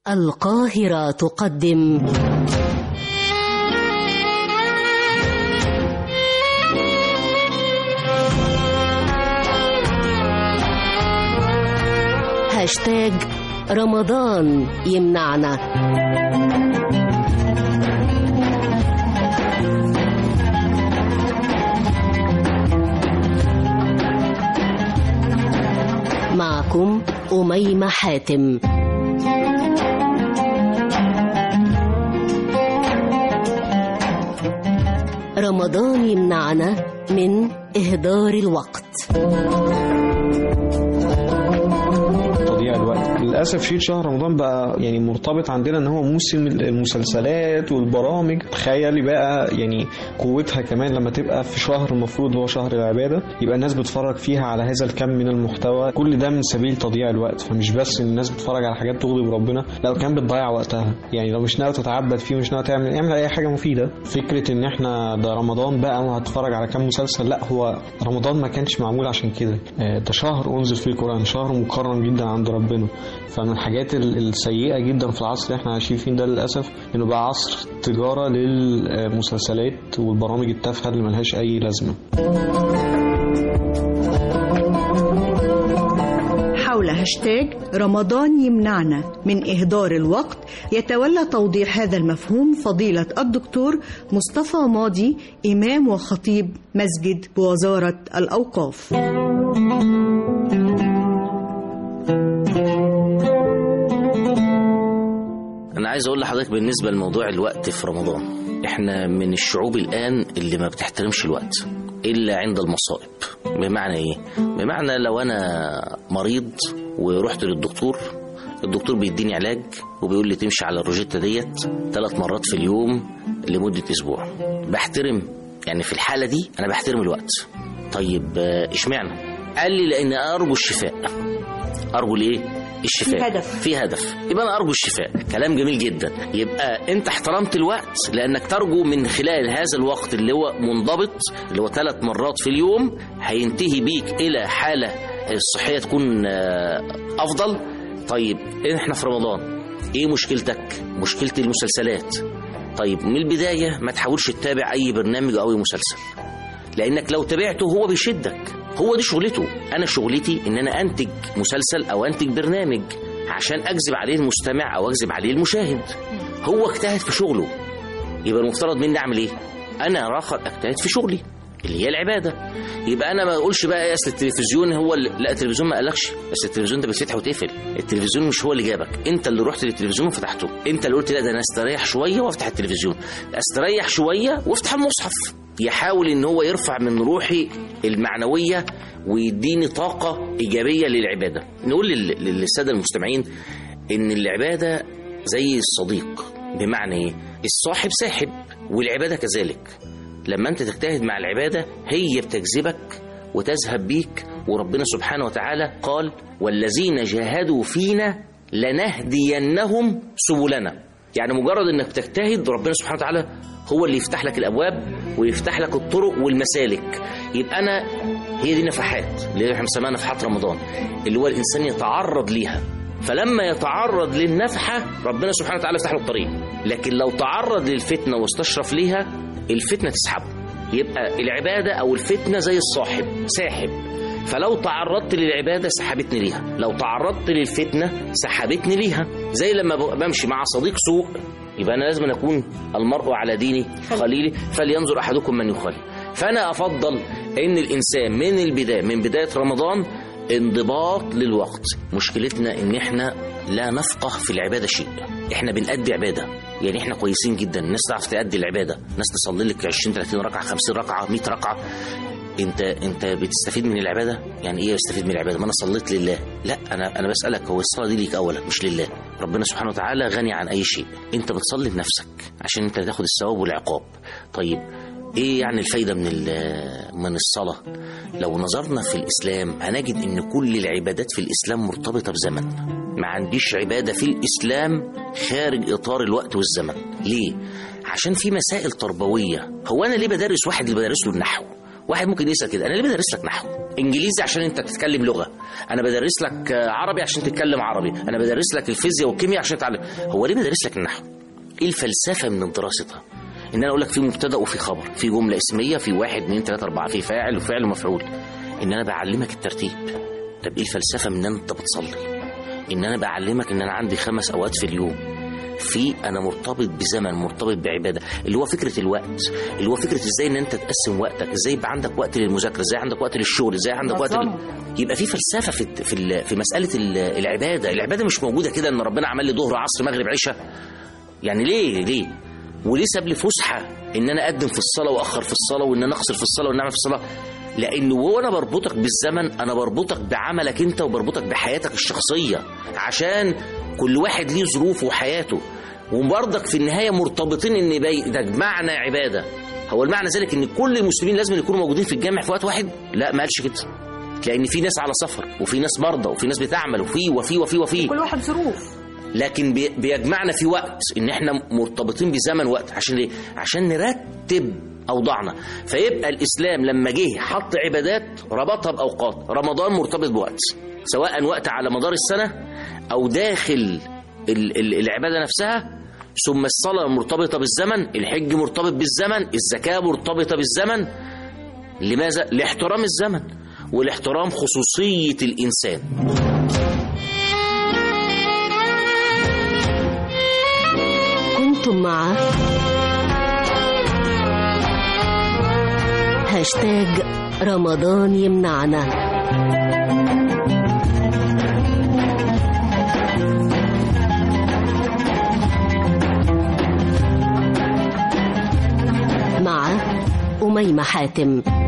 القاهرة تقدم هاشتاج رمضان يمنعنا معكم أميمة حاتم رمضان يمنعنا من إهدار الوقت تضييع الوقت للاسف شيء شهر رمضان بقى يعني مرتبط عندنا ان هو موسم المسلسلات والبرامج تخيلي بقى يعني قوتها كمان لما تبقى في شهر المفروض هو شهر العباده يبقى الناس بتتفرج فيها على هذا الكم من المحتوى كل ده من سبيل تضييع الوقت فمش بس ان الناس بتتفرج على حاجات تغضب ربنا لا كمان بتضيع وقتها يعني لو مش ناوي تتعبد فيه ومش ناوي تعمل اعمل اي حاجه مفيده فكره ان احنا ده رمضان بقى وهتفرج على كام مسلسل لا هو رمضان ما كانش معمول عشان كده آه، ده شهر انزل فيه القران شهر مكرم جدا عند ربنا فمن الحاجات ال- السيئه جدا في العصر اللي احنا عايشين فيه ده للاسف انه بقى عصر تجاره للمسلسلات والبرامج التافهه اللي ملهاش اي لازمه حول هاشتاج رمضان يمنعنا من إهدار الوقت يتولى توضيح هذا المفهوم فضيلة الدكتور مصطفى ماضي إمام وخطيب مسجد بوزارة الأوقاف أنا عايز أقول لحضرتك بالنسبة لموضوع الوقت في رمضان إحنا من الشعوب الآن اللي ما بتحترمش الوقت إلا عند المصائب بمعنى إيه؟ بمعنى لو أنا مريض ورحت للدكتور الدكتور بيديني علاج وبيقول لي تمشي على الروجيتا ديت ثلاث مرات في اليوم لمدة أسبوع بحترم يعني في الحالة دي أنا بحترم الوقت طيب آه، اشمعنى؟ قال لي لأن أرجو الشفاء أرجو الإيه؟ الشفاء في هدف. في هدف يبقى انا ارجو الشفاء كلام جميل جدا يبقى انت احترمت الوقت لانك ترجو من خلال هذا الوقت اللي هو منضبط اللي هو ثلاث مرات في اليوم هينتهي بيك الى حاله الصحيه تكون آه، افضل طيب احنا في رمضان ايه مشكلتك مشكله المسلسلات طيب من البدايه ما تحاولش تتابع اي برنامج او اي مسلسل لانك لو تابعته هو بيشدك هو دي شغلته انا شغلتي ان انا انتج مسلسل او انتج برنامج عشان اجذب عليه المستمع او اجذب عليه المشاهد هو اجتهد في شغله يبقى المفترض مني اعمل ايه انا راخر اجتهد في شغلي اللي هي العباده يبقى انا ما اقولش بقى اصل التلفزيون هو اللي لا التلفزيون ما قالكش بس التلفزيون ده بتفتح وتقفل التلفزيون مش هو اللي جابك انت اللي رحت للتلفزيون وفتحته انت اللي قلت لا ده انا استريح شويه وافتح التلفزيون استريح شويه وافتح المصحف يحاول ان هو يرفع من روحي المعنويه ويديني طاقه ايجابيه للعباده نقول لل- للساده المستمعين ان العباده زي الصديق بمعنى ايه الصاحب ساحب والعباده كذلك لما انت تجتهد مع العباده هي بتجذبك وتذهب بيك وربنا سبحانه وتعالى قال والذين جاهدوا فينا لنهدينهم سبلنا يعني مجرد انك تجتهد ربنا سبحانه وتعالى هو اللي يفتح لك الابواب ويفتح لك الطرق والمسالك يبقى انا هي دي نفحات اللي احنا بنسميها نفحات رمضان اللي هو الانسان يتعرض ليها فلما يتعرض للنفحه ربنا سبحانه وتعالى يفتح له الطريق لكن لو تعرض للفتنه واستشرف ليها الفتنه تسحبه يبقى العباده او الفتنه زي الصاحب ساحب فلو تعرضت للعبادة سحبتني ليها لو تعرضت للفتنة سحبتني ليها زي لما ب- بمشي مع صديق سوء يبقى أنا لازم أكون المرء على دين خليلي فلينظر أحدكم من يخالي فأنا أفضل أن الإنسان من البداية من بداية رمضان انضباط للوقت مشكلتنا ان احنا لا نفقه في العباده شيء احنا بنأدي عباده يعني احنا كويسين جدا الناس تعرف تأدي العباده ناس تصلي لك 20 30 ركعه 50 ركعه 100 ركعه انت انت بتستفيد من العباده يعني ايه بستفيد من العباده ما انا صليت لله لا انا انا بسالك هو الصلاه دي ليك اولا مش لله ربنا سبحانه وتعالى غني عن اي شيء انت بتصلي لنفسك عشان انت تاخد الثواب والعقاب طيب ايه يعني الفايده من ال- من الصلاه لو نظرنا في الاسلام هنجد ان كل العبادات في الاسلام مرتبطه بزمن ما عنديش عباده في الاسلام خارج اطار الوقت والزمن ليه عشان في مسائل تربويه هو انا ليه بدرس واحد اللي بدرس له النحو واحد ممكن يسال كده انا ليه بدرس لك نحو انجليزي عشان انت تتكلم لغه انا بدرس لك آه، عربي عشان تتكلم عربي انا بدرس لك الفيزياء والكيمياء عشان تتعلم هو ليه بدرس لك النحو ايه الفلسفه من دراستها ان انا اقول لك في مبتدا وفي خبر في جمله اسميه في واحد اثنين ثلاثه اربعه في فاعل وفعل ومفعول ان انا بعلمك الترتيب طب ايه الفلسفه من ان انت بتصلي ان انا بعلمك ان انا عندي خمس اوقات في اليوم في انا مرتبط بزمن مرتبط بعباده اللي هو فكره الوقت اللي هو فكره ازاي ان انت تقسم وقتك ازاي يبقى عندك وقت للمذاكره ازاي عندك وقت للشغل ازاي عندك وقت لل... يبقى في فلسفه في في ال- في مساله ال- العباده العباده مش موجوده كده ان ربنا عمل لي ظهر عصر مغرب عشاء يعني ليه ليه وليه ساب لي فسحه ان انا اقدم في الصلاه واخر في الصلاه وان انا اقصر في الصلاه وان اعمل في الصلاه لانه وانا بربطك بالزمن انا بربطك بعملك انت وبربطك بحياتك الشخصيه عشان كل واحد ليه ظروفه وحياته وبرضك في النهايه مرتبطين ان بي- ده معنى عباده هو المعنى ذلك ان كل المسلمين لازم يكونوا موجودين في الجامع في وقت واحد لا ما قالش كده لان في ناس على سفر وفي ناس مرضى وفي ناس بتعمل وفي وفي وفي وفي كل واحد ظروف لكن بي- بيجمعنا في وقت ان احنا مرتبطين بزمن وقت عشان ليه عشان نرتب اوضاعنا فيبقى الاسلام لما جه حط عبادات ربطها باوقات رمضان مرتبط بوقت سواء وقت على مدار السنه او داخل ال- ال- العباده نفسها ثم الصلاه مرتبطه بالزمن الحج مرتبط بالزمن الزكاه مرتبطه بالزمن لماذا لاحترام الزمن والاحترام خصوصيه الانسان كنتم مع هاشتاج رمضان يمنعنا مع أميمة حاتم